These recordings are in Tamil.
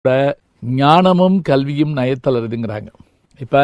ஞானமும் கல்வியும் நயத்தலருதுங்கிறாங்க இப்ப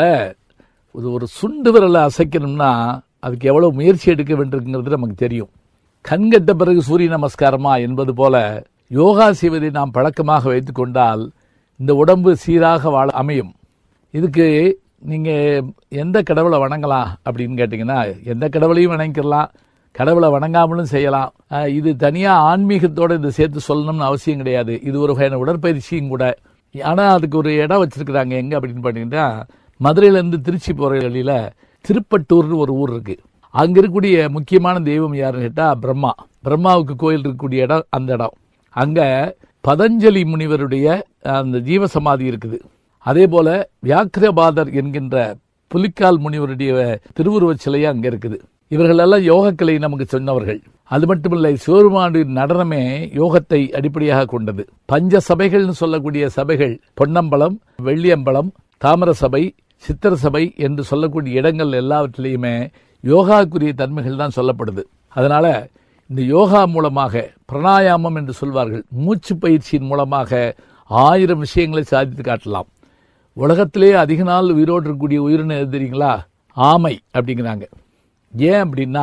இது ஒரு சுண்டு விரலை அசைக்கணும்னா அதுக்கு எவ்வளவு முயற்சி எடுக்க வேண்டியிருக்குங்கிறது நமக்கு தெரியும் கண்கட்ட பிறகு சூரிய நமஸ்காரமா என்பது போல யோகா செய்வதை நாம் பழக்கமாக வைத்துக் கொண்டால் இந்த உடம்பு சீராக வாழ அமையும் இதுக்கு நீங்க எந்த கடவுளை வணங்கலாம் அப்படின்னு கேட்டீங்கன்னா எந்த கடவுளையும் வணங்கிக்கலாம் கடவுளை வணங்காமலும் செய்யலாம் அஹ் இது தனியா ஆன்மீகத்தோட இது சேர்த்து சொல்லணும்னு அவசியம் கிடையாது இது ஒரு வகையான உடற்பயிற்சியும் கூட ஆனா அதுக்கு ஒரு இடம் வச்சிருக்கிறாங்க எங்க அப்படின்னு பாத்தீங்கன்னா மதுரையில இருந்து திருச்சி போற வழியில திருப்பட்டூர்னு ஒரு ஊர் இருக்கு அங்க இருக்கக்கூடிய முக்கியமான தெய்வம் யாருன்னு கேட்டா பிரம்மா பிரம்மாவுக்கு கோயில் இருக்கக்கூடிய இடம் அந்த இடம் அங்க பதஞ்சலி முனிவருடைய அந்த ஜீவசமாதி இருக்குது அதே போல வியாக்கிரபாதர் என்கின்ற புலிக்கால் முனிவருடைய திருவுருவச் சிலையும் அங்க இருக்குது இவர்கள் எல்லாம் யோகக்கலை நமக்கு சொன்னவர்கள் அது மட்டுமில்லை சிவருமாடு நடனமே யோகத்தை அடிப்படையாக கொண்டது பஞ்ச சபைகள்னு சொல்லக்கூடிய சபைகள் பொன்னம்பலம் வெள்ளியம்பலம் தாமர சபை சித்திர சபை என்று சொல்லக்கூடிய இடங்கள் எல்லாவற்றிலையுமே யோகாக்குரிய தன்மைகள் தான் சொல்லப்படுது அதனால இந்த யோகா மூலமாக பிராணாயாமம் என்று சொல்வார்கள் மூச்சு பயிற்சியின் மூலமாக ஆயிரம் விஷயங்களை சாதித்து காட்டலாம் உலகத்திலே அதிக நாள் உயிரோடு இருக்கக்கூடிய உயிரினம் எது தெரியுங்களா ஆமை அப்படிங்கிறாங்க ஏன் அப்படின்னா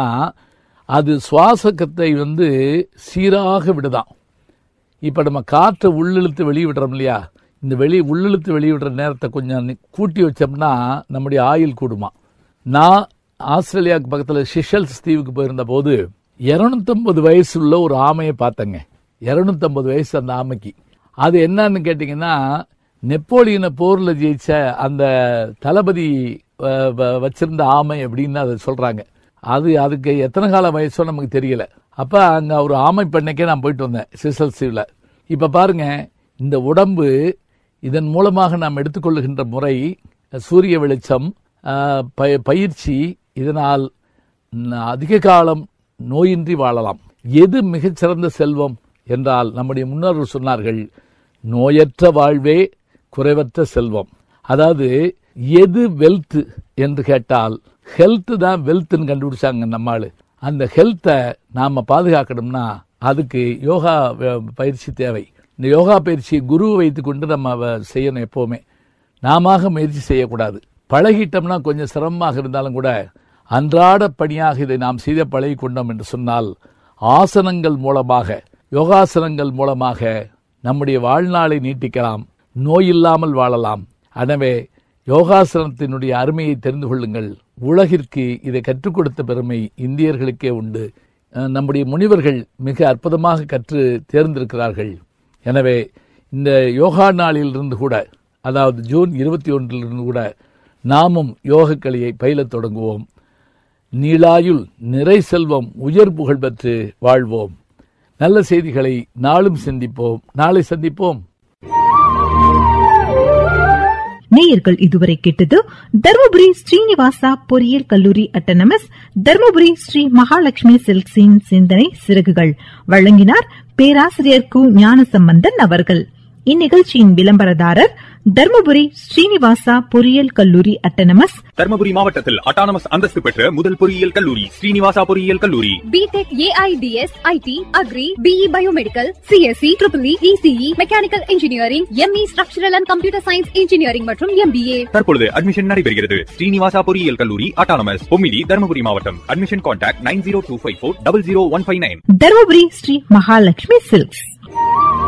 அது சுவாசக்கத்தை வந்து சீராக விடுதான் இப்போ நம்ம காற்றை உள்ளிழுத்து வெளியே விடுறோம் இல்லையா இந்த வெளி உள்ளிழுத்து வெளியே விடுற நேரத்தை கொஞ்சம் நி- கூட்டி வச்சோம்னா நம்முடைய ஆயுள் கூடுமா நான் ஆஸ்திரேலியாவுக்கு பக்கத்தில் ஷிஷல்ஸ் தீவுக்கு போயிருந்த போது இரநூத்தம்பது வயசு உள்ள ஒரு ஆமையை பார்த்தேங்க இரநூத்தம்பது வயசு அந்த ஆமைக்கு அது என்னன்னு கேட்டிங்கன்னா நெப்போலியனை போரில் ஜெயிச்ச அந்த தளபதி அஹ், வ- வச்சிருந்த ஆமை அப்படின்னு அதை சொல்றாங்க அது அதுக்கு எத்தனை கால வயசோ நமக்கு தெரியல அப்ப அங்க ஒரு ஆமை பண்ணைக்கே நான் போயிட்டு வந்தேன் சிசல் சீவ்ல இப்ப பாருங்க இந்த உடம்பு இதன் மூலமாக நாம் எடுத்துக்கொள்ளுகின்ற முறை சூரிய வெளிச்சம் அஹ், ப- பயிற்சி இதனால் ந- அதிக காலம் நோயின்றி வாழலாம் எது மிகச்சிறந்த செல்வம் என்றால் நம்முடைய முன்னோர்கள் சொன்னார்கள் நோயற்ற வாழ்வே குறைவற்ற செல்வம் அதாவது எது வெல்த் என்று கேட்டால் ஹெல்த் தான் வெல்த்னு கண்டுபிடிச்சாங்க நம்மாளு அந்த ஹெல்த்தை நாம பாதுகாக்கணும்னா அதுக்கு யோகா அஹ், பயிற்சி தேவை இந்த யோகா பயிற்சியை குருவை வைத்துக்கொண்டு நம்ம அவ- செய்யணும் எப்பவுமே நாம முயற்சி செய்யக்கூடாது பழகிட்டோம்னா கொஞ்சம் சிரமமாக இருந்தாலும் கூட அன்றாட பணியாக இதை நாம் செய்த பழகி கொண்டோம் என்று சொன்னால் ஆசனங்கள் மூலமாக யோகாசனங்கள் மூலமாக நம்முடைய வாழ்நாளை நீட்டிக்கலாம் நோய் இல்லாமல் வாழலாம் எனவே யோகாசனத்தினுடைய அருமையை தெரிந்து கொள்ளுங்கள் உலகிற்கு இதை கற்றுக் கொடுத்த பெருமை இந்தியர்களுக்கே உண்டு அஹ் நம்முடைய முனிவர்கள் மிக அற்புதமாக கற்று தேர்ந்திருக்கிறார்கள் எனவே இந்த யோகா நாளிலிருந்து கூட அதாவது ஜூன் இருபத்தி ஒன்றிலிருந்து கூட நாமும் யோகக்கலையை பயிலத் தொடங்குவோம் நீளாயுள் நிறை செல்வம் உயர் புகழ் பெற்று வாழ்வோம் நல்ல செய்திகளை நாளும் சிந்திப்போம் நாளை சந்திப்போம் நேயர்கள் இதுவரை கேட்டது தருமபுரி ஸ்ரீனிவாசா பொறியியல் கல்லூரி அட்டனமஸ் தருமபுரி ஸ்ரீ மகாலட்சுமி சில்க்ஸின் சிந்தனை சிறகுகள் வழங்கினார் பேராசிரியர் கு ஞானசம்பந்தன் அவர்கள் இந்நிகழ்ச்சியின் விளம்பரதாரர் தருமபுரி ஸ்ரீனிவாசா பொறியியல் கல்லூரி அட்டனமஸ் தர்மபுரி மாவட்டத்தில் அட்டானமஸ் அந்தஸ்து பெற்ற முதல் பொறியியல் கல்லூரி ஸ்ரீனிவாசா பொறியியல் கல்லூரி BTech AIDS IT Agri BE Biomedical CSE Triple E ECE Mechanical Engineering ME Structural and Computer Science Engineering மற்றும் MBA தற்பொழுது அட்மிஷன் நடைபெறுகிறது ஸ்ரீனிவாசா பொறியியல் கல்லூரி அட்டானமஸ் பொம்மிடி தர்மபுரி மாவட்டம் admission contact nine zero two five four double zero one five nine Dharmapuri Sri Mahalakshmi silks